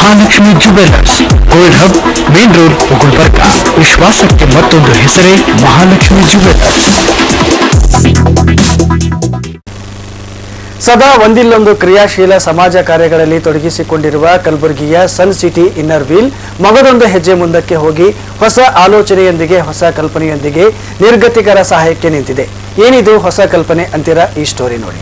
Mahalakshmi jewellers gold hub main road Gulbarga ವಿಶ್ವಾಸಕ್ಕೆ ಮತ್ತೊಂದು ಹೆಸರೇ ಮಹಾಲಕ್ಷ್ಮಿ ಜುವೆಲ್ಲರ್ಸ್ ಸದಾ ಒಂದಿಲ್ಲೊಂದು ಕ್ರಿಯಾಶೀಲ ಸಮಾಜ ಕಾರ್ಯಗಳಲ್ಲಿ ತೊಡಗಿಸಿಕೊಂಡಿರುವ ಕಲಬುರಗಿಯ ಸನ್ ಸಿಟಿ ಇನ್ನರ್ ವೀಲ್ ಮಗದೊಂದು ಹೆಜ್ಜೆ ಮುಂದಕ್ಕೆ ಹೋಗಿ ಹೊಸ ಆಲೋಚನೆಯೊಂದಿಗೆ ಹೊಸ ಕಲ್ಪನೆಯೊಂದಿಗೆ ನಿರ್ಗತಿಕರ ಸಹಾಯಕ್ಕೆ ನಿಂತಿದೆ ಏನಿದು ಹೊಸ ಕಲ್ಪನೆ ಅಂತೀರಾ ಈ ಸ್ಟೋರಿ ನೋಡಿ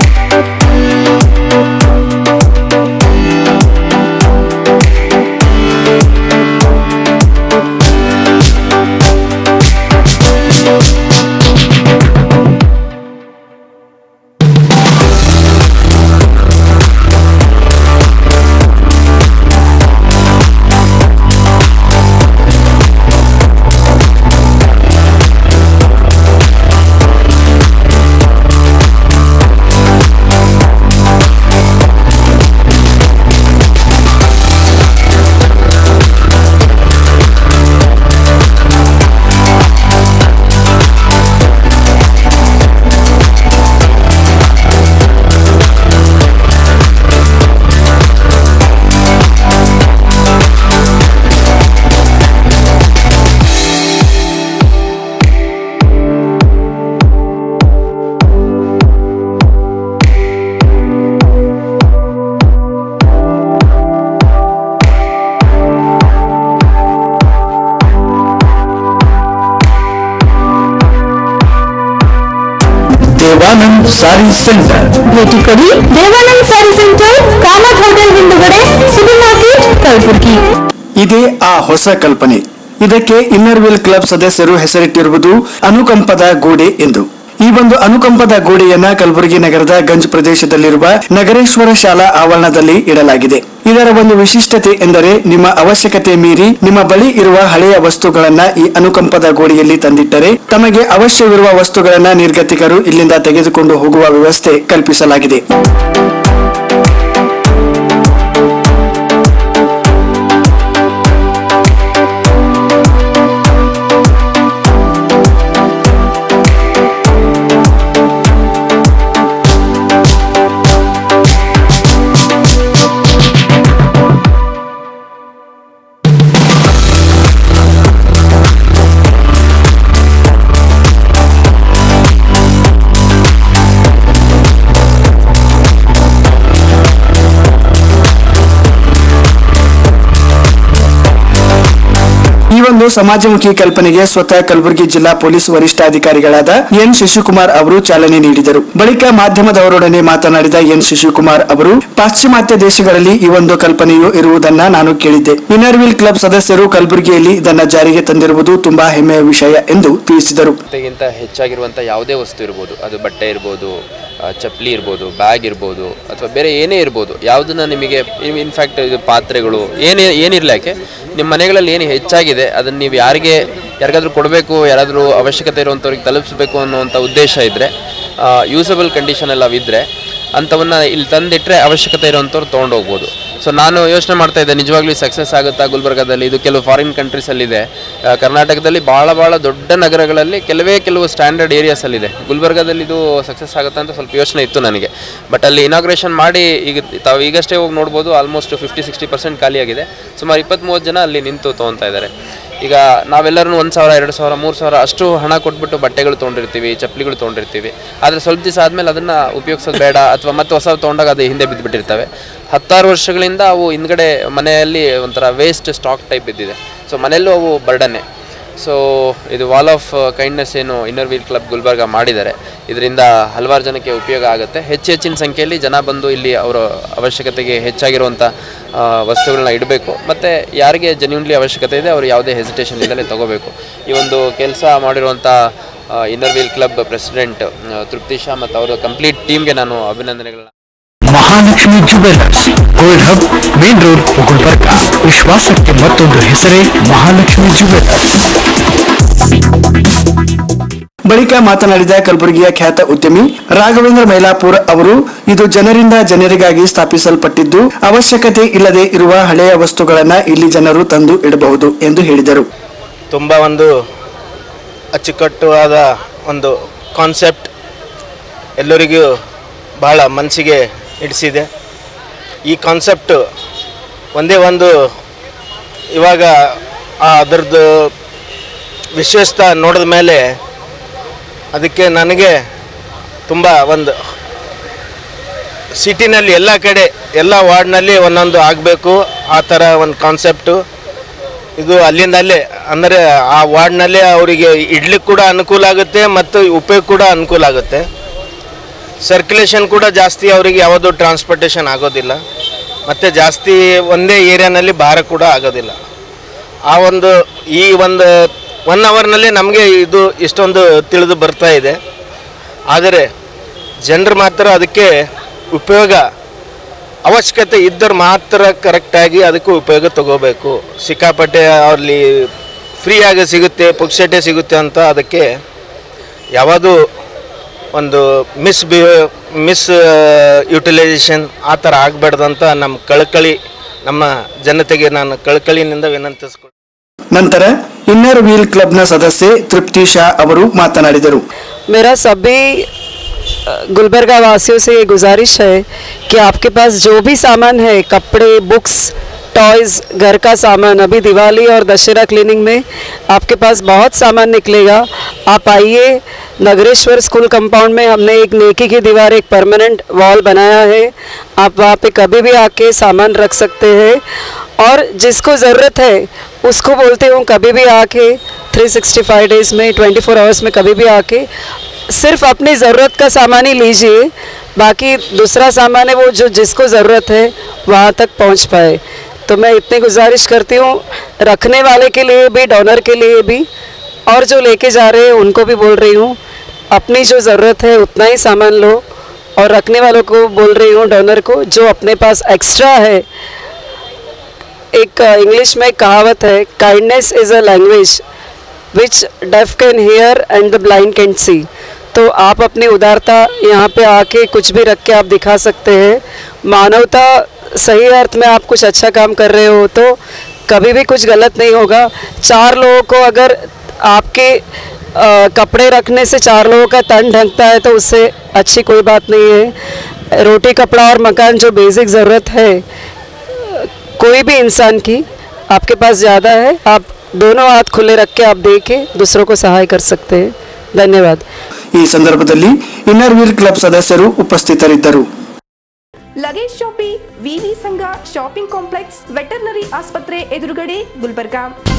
ದೇವಾನಂದ್ ಸಾರಿ ಸೆಂಟರ್ ಭೇಟಿ ಕೊಡಿ ದೇವಾನಂದ್ ಸ್ಯಾರಿ ಸೆಂಟರ್ ಕಾಮತ್ ಹೋಟೆಲ್ ಹಿಂದುಗಡೆ ಸೂಪರ್ ಮಾರ್ಕೆಟ್ ಕಲಬುರಗಿ ಇದೇ ಆ ಹೊಸ ಕಲ್ಪನೆ ಇದಕ್ಕೆ ಇನ್ನರ್ ವೀಲ್ ಕ್ಲಬ್ ಸದಸ್ಯರು ಹೆಸರಿಟ್ಟಿರುವುದು ಅನುಕಂಪದ ಗೋಡೆ ಎಂದು ಈ ಒಂದು ಅನುಕಂಪದ ಗೋಡೆಯನ್ನ ಕಲಬುರಗಿ ನಗರದ ಗಂಜ್ ಪ್ರದೇಶದಲ್ಲಿರುವ ನಗರೇಶ್ವರ ಶಾಲಾ ಆವರಣದಲ್ಲಿ ಇಡಲಾಗಿದೆ ಇದರ ಒಂದು ವಿಶಿಷ್ಟತೆ ಎಂದರೆ ನಿಮ್ಮ ಅವಶ್ಯಕತೆ ಮೀರಿ ನಿಮ್ಮ ಬಳಿ ಇರುವ ಹಳೆಯ ವಸ್ತುಗಳನ್ನ ಈ ಅನುಕಂಪದ ಗೋಡೆಯಲ್ಲಿ ತಂದಿಟ್ಟರೆ ತಮಗೆ ಅವಶ್ಯವಿರುವ ವಸ್ತುಗಳನ್ನ ನಿರ್ಗತಿಕರು ಇಲ್ಲಿಂದ ತೆಗೆದುಕೊಂಡು ಹೋಗುವ ವ್ಯವಸ್ಥೆ ಕಲ್ಪಿಸಲಾಗಿದೆ ಈ ಒಂದು ಸಮಾಜಮುಖಿ ಕಲ್ಪನೆಗೆ ಸ್ವತಃ ಕಲಬುರಗಿ ಜಿಲ್ಲಾ ಪೊಲೀಸ್ ವರಿಷ್ಠಾಧಿಕಾರಿಗಳಾದ ಎನ್ ಶಿಶುಕುಮಾರ್ ಅವರು ಚಾಲನೆ ನೀಡಿದರು ಬಳಿಕ ಮಾಧ್ಯಮದವರೊಡನೆ ಮಾತನಾಡಿದ ಎನ್ ಶಿಶುಕುಮಾರ್ ಅವರು ಪಾಶ್ಚಿಮಾತ್ಯ ದೇಶಗಳಲ್ಲಿ ಈ ಒಂದು ಕಲ್ಪನೆಯು ಇರುವುದನ್ನ ನಾನು ಕೇಳಿದ್ದೆ ಇನ್ನರ್ ವೀಲ್ ಕ್ಲಬ್ ಸದಸ್ಯರು ಕಲಬುರಗಿಯಲ್ಲಿ ಇದನ್ನ ಜಾರಿಗೆ ತಂದಿರುವುದು ತುಂಬಾ ಹೆಮ್ಮೆಯ ವಿಷಯ ಎಂದು ತಿಳಿಸಿದರು ಗಿಂತ ಹೆಚ್ಚಾಗಿರುವಂಥ ಯಾವುದೇ ವಸ್ತು ಇರ್ಬೋದು ಅದು ಬಟ್ಟೆ ಇರ್ಬೋದು ಆ, ಚಪ್ಪಲಿ ಇರ್ಬೋದು ಬ್ಯಾಗ್ ಇರ್ಬೋದು ಅಥವಾ ಬೇರೆ ಏನೇ ಇರ್ಬೋದು ಯಾವುದನ್ನ ನಿಮಗೆ ಇನ್ಫ್ಯಾಕ್ಟ್ ಇದು ಪಾತ್ರೆಗಳು ಏನೇ ಏನಿರಲಿ ಯಾಕೆ ನಿಮ್ಮ ಮನೆಗಳಲ್ಲಿ ಏನು ಹೆಚ್ಚಾಗಿದೆ ಅದನ್ನು ನೀವು ಯಾರಿಗೆ ಯಾರಿಗಾದ್ರೂ ಕೊಡಬೇಕು ಯಾರಾದರೂ ಅವಶ್ಯಕತೆ ಇರುವಂಥವ್ರಿಗೆ ತಲುಪಿಸ್ಬೇಕು ಅನ್ನುವಂಥ ಉದ್ದೇಶ ಇದ್ದರೆ ಯೂಸಬಲ್ ಕಂಡೀಷನ್ ಎಲ್ಲ ಇದ್ದರೆ ಅಂಥವನ್ನ ಇಲ್ಲಿ ತಂದಿಟ್ಟರೆ ಅವಶ್ಯಕತೆ ಇರುವಂಥವ್ರು ತೊಗೊಂಡು ಹೋಗ್ಬೋದು ಸೊ ನಾನು ಯೋಚನೆ ಮಾಡ್ತಾ ಇದ್ದೆ ನಿಜವಾಗ್ಲೂ ಸಕ್ಸಸ್ ಆಗುತ್ತಾ ಗುಲ್ಬರ್ಗಾದಲ್ಲಿ ಇದು ಕೆಲವು ಫಾರಿನ್ ಕಂಟ್ರೀಸಲ್ಲಿದೆ ಆ, ಕರ್ನಾಟಕದಲ್ಲಿ ಭಾಳ ಭಾಳ ದೊಡ್ಡ ನಗರಗಳಲ್ಲಿ ಕೆಲವೇ ಕೆಲವು ಸ್ಟ್ಯಾಂಡರ್ಡ್ ಏರಿಯಾಸಲ್ಲಿದೆ ಗುಲ್ಬರ್ಗಾದಲ್ಲಿ ಇದು ಸಕ್ಸಸ್ ಆಗುತ್ತಾ ಅಂತ ಸ್ವಲ್ಪ ಯೋಚನೆ ಇತ್ತು ನನಗೆ ಬಟ್ ಅಲ್ಲಿ ಇನಾಗ್ರೇಷನ್ ಮಾಡಿ ಈಗ ತಾವು ಈಗಷ್ಟೇ ಹೋಗಿ ನೋಡ್ಬೋದು ಆಲ್ಮೋಸ್ಟ್ ಫಿಫ್ಟಿ ಸಿಕ್ಸ್ಟಿ ಪರ್ಸೆಂಟ್ ಖಾಲಿಯಾಗಿದೆ ಸುಮಾರು ಇಪ್ಪತ್ತ್ಮೂವತ್ತು ಜನ ಅಲ್ಲಿ ನಿಂತು ತೊಗೊತಾ ಇದ್ದಾರೆ ಈಗ ನಾವೆಲ್ಲರೂ ಒಂದು ಸಾವಿರ ಎರಡು ಸಾವಿರ ಮೂರು ಸಾವಿರ ಅಷ್ಟು ಹಣ ಕೊಟ್ಬಿಟ್ಟು ಬಟ್ಟೆಗಳು ತೊಗೊಂಡಿರ್ತೀವಿ ಚಪ್ಪಲಿಗಳು ತೊಗೊಂಡಿರ್ತೀವಿ ಆದರೆ ಸ್ವಲ್ಪ ದಿವಸ ಆದಮೇಲೆ ಅದನ್ನು ಉಪಯೋಗಿಸೋದು ಬೇಡ ಅಥವಾ ಮತ್ತೆ ಹೊಸ ತೊಗೊಂಡಾಗ ಅದು ಹಿಂದೆ ಬಿದ್ದುಬಿಟ್ಟಿರ್ತವೆ ಹತ್ತಾರು ವರ್ಷಗಳಿಂದ ಅವು ಹಿಂದ್ಗಡೆ ಮನೆಯಲ್ಲಿ ಒಂಥರ ವೇಸ್ಟ್ ಸ್ಟಾಕ್ ಟೈಪ್ ಬಿದ್ದಿದೆ ಸೊ ಮನೆಯಲ್ಲೂ ಅವು ಬರ್ಡನ್ನೇ ಸೊ ಇದು ವಾಲ್ ಆಫ್ ಕೈಂಡ್ನೆಸ್ ಏನು ಇನ್ನರ್ ವೀಲ್ ಕ್ಲಬ್ ಗುಲ್ಬರ್ಗ ಮಾಡಿದ್ದಾರೆ ಇದರಿಂದ ಹಲವಾರು ಜನಕ್ಕೆ ಉಪಯೋಗ ಆಗುತ್ತೆ ಹೆಚ್ಚು ಹೆಚ್ಚಿನ ಸಂಖ್ಯೆಯಲ್ಲಿ ಜನ ಬಂದು ಇಲ್ಲಿ ಅವರ ಅವಶ್ಯಕತೆಗೆ ಹೆಚ್ಚಾಗಿರುವಂಥ ಆ, ವಸ್ತುಗಳನ್ನ ಇಡಬೇಕು ಮತ್ತು ಯಾರಿಗೆ ಜೆನ್ಯೂನ್ಲಿ ಅವಶ್ಯಕತೆ ಇದೆ ಅವರು ಯಾವುದೇ ಹೆಸಿಟೇಷನ್ ಇಲ್ಲದೆ ತಗೋಬೇಕು ಈ ಒಂದು ಕೆಲಸ ಮಾಡಿರುವಂಥ inner wheel club president Trupti Shah ಮತ್ತು ಅವರ ಕಂಪ್ಲೀಟ್ ಟೀಮ್ಗೆ ನಾನು ಅಭಿನಂದನೆಗಳನ್ನ Mahalakshmi jewellers gold hub main road Gulbarga ವಿಶ್ವಾಸಕ್ಕೆ ಮತ್ತೊಂದು ಹೆಸರೇ ಮಹಾಲಕ್ಷ್ಮಿ ಜುವೆಲ್ಲರ್ಸ್ ಬಳಿಕ ಮಾತನಾಡಿದ ಕಲಬುರಗಿಯ ಖ್ಯಾತ ಉದ್ಯಮಿ ರಾಘವೇಂದ್ರ ಮೈಲಾಪುರ್ ಅವರು ಇದು ಜನರಿಂದ ಜನರಿಗಾಗಿ ಸ್ಥಾಪಿಸಲ್ಪಟ್ಟಿದ್ದು ಅವಶ್ಯಕತೆ ಇಲ್ಲದೆ ಇರುವ ಹಳೆಯ ವಸ್ತುಗಳನ್ನ ಇಲ್ಲಿ ಜನರು ತಂದು ಇಡಬಹುದು ಎಂದು ಹೇಳಿದರು ತುಂಬ ಒಂದು ಅಚ್ಚುಕಟ್ಟುವಾದ ಒಂದು ಕಾನ್ಸೆಪ್ಟ್ ಎಲ್ಲರಿಗೂ ಬಹಳ ಮನಸ್ಸಿಗೆ ಇಡಿಸಿದೆ ಈ ಕಾನ್ಸೆಪ್ಟು ಒಂದೇ ಒಂದು ಇವಾಗ ಆ ಅದರದ್ದು ವಿಶೇಷತೆ ನೋಡಿದ ಮೇಲೆ ಅದಕ್ಕೆ ನನಗೆ ತುಂಬ ಒಂದು ಸಿಟಿನಲ್ಲಿ ಎಲ್ಲ ಕಡೆ ಎಲ್ಲ ವಾರ್ಡ್ನಲ್ಲಿ ಒಂದೊಂದು ಆಗಬೇಕು ಆ ಥರ ಒಂದು ಕಾನ್ಸೆಪ್ಟು ಇದು ಅಲ್ಲಿಂದಲ್ಲೇ ಅಂದರೆ ಆ ವಾರ್ಡ್ನಲ್ಲೇ ಅವರಿಗೆ ಇಡ್ಲಿಕ್ಕೆ ಕೂಡ ಅನುಕೂಲ ಆಗುತ್ತೆ ಮತ್ತು ಉಪಯೋಗ ಕೂಡ ಅನುಕೂಲ ಆಗುತ್ತೆ ಸರ್ಕ್ಯುಲೇಷನ್ ಕೂಡ ಜಾಸ್ತಿ ಅವರಿಗೆ ಯಾವುದು ಟ್ರಾನ್ಸ್ಪೋರ್ಟೇಷನ್ ಆಗೋದಿಲ್ಲ ಮತ್ತು ಜಾಸ್ತಿ ಒಂದೇ ಏರಿಯಾನಲ್ಲಿ ಭಾರ ಕೂಡ ಆಗೋದಿಲ್ಲ ಆ ಒಂದು ಈ ಒಂದು ಒನ್ ಅವರ್ನಲ್ಲಿ ನಮಗೆ ಇದು ಇಷ್ಟೊಂದು ತಿಳಿದು ಬರ್ತಾ ಇದೆ ಆದರೆ ಜನರು ಮಾತ್ರ ಅದಕ್ಕೆ ಉಪಯೋಗ ಅವಶ್ಯಕತೆ ಇದ್ದರೆ ಮಾತ್ರ ಕರೆಕ್ಟಾಗಿ ಅದಕ್ಕೆ ಉಪಯೋಗ ತಗೋಬೇಕು ಸಿಕ್ಕಾಪಟ್ಟೆ ಅಲ್ಲಿ ಫ್ರೀಯಾಗಿ ಸಿಗುತ್ತೆ ಪುಕ್ಸಟೆ ಸಿಗುತ್ತೆ ಅಂತ ಅದಕ್ಕೆ ಯಾವುದು ಒಂದು ಮಿಸ್ ಬಿ ಮಿಸ್ ಯುಟಿಲೈಸೇಷನ್ ಆ ಥರ ಆಗಬಾರ್ದು ಅಂತ ನಮ್ಮ ಕಳಕಳಿ ನಮ್ಮ ಜನತೆಗೆ ನಾನು ಕಳಕಳಿನಿಂದ ವಿನಂತಿಸ್ಕೊಳ್ತೀನಿ ನಂತರ ಇನ್ನರ್ ವೀಲ್ ಕ್ಲಬ್ನ ಸದಸ್ಯೆ ತೃಪ್ತಿ ಶಾ ಅವರು ಮಾತನಾಡಿದರು मेरा सभी अ, गुलबर्गा वासियों से ये गुजारिश है कि आपके पास जो भी सामान है कपड़े बुक्स टॉयज़ घर का सामान अभी दिवाली और दशहरा क्लीनिंग में आपके पास बहुत सामान निकलेगा आप आइए नगरेश्वर स्कूल कंपाउंड में हमने एक नेकी की दीवार एक परमानेंट वॉल बनाया है आप वहाँ पे कभी भी आके सामान रख सकते हैं और जिसको ज़रूरत है उसको बोलते हूँ कभी भी आके 365 डेज़ में 24 आवर्स में कभी भी आके सिर्फ अपनी ज़रूरत का सामान ही लीजिए बाकी दूसरा सामान है वो जो जिसको ज़रूरत है वहाँ तक पहुँच पाए तो मैं इतनी गुजारिश करती हूँ रखने वाले के लिए भी डोनर के लिए भी और जो लेके जा रहे हैं उनको भी बोल रही हूँ अपनी जो ज़रूरत है उतना ही सामान लो और रखने वालों को बोल रही हूँ डोनर को जो अपने पास एक्स्ट्रा है एक इंग्लिश में एक कहावत है kindness is a language which deaf can hear and the blind can see तो आप अपनी उदारता यहाँ पे आके कुछ भी रख के आप दिखा सकते हैं मानवता सही अर्थ में आप कुछ अच्छा काम कर रहे हो तो कभी भी कुछ गलत नहीं होगा चार लोगों को अगर आपके अ, कपड़े रखने से चार लोगों का तन ढंकता है तो उससे अच्छी कोई बात नहीं है रोटी कपड़ा और मकान जो बेसिक ज़रूरत है कोई भी इंसान की आपके पास ज़्यादा है आप दोनों हाथ खुले रख के आप दे के दूसरों को सहाय कर सकते हैं धन्यवाद ಈ ಸಂದರ್ಭದಲ್ಲಿ ಇನ್ನರ್ ವೀಲ್ ಕ್ಲಬ್ ಸದಸ್ಯರು ಉಪಸ್ಥಿತರಿದ್ದರು ಲಗೇಜ್ ಶಾಪಿ ವಿವಿ ಸಂಘ ಶಾಪಿಂಗ್ ಕಾಂಪ್ಲೆಕ್ಸ್ ವೆಟರ್ನರಿ ಆಸ್ಪತ್ರೆ ಎದುರುಗಡೆ ಗುಲ್ಬರ್ಗಾ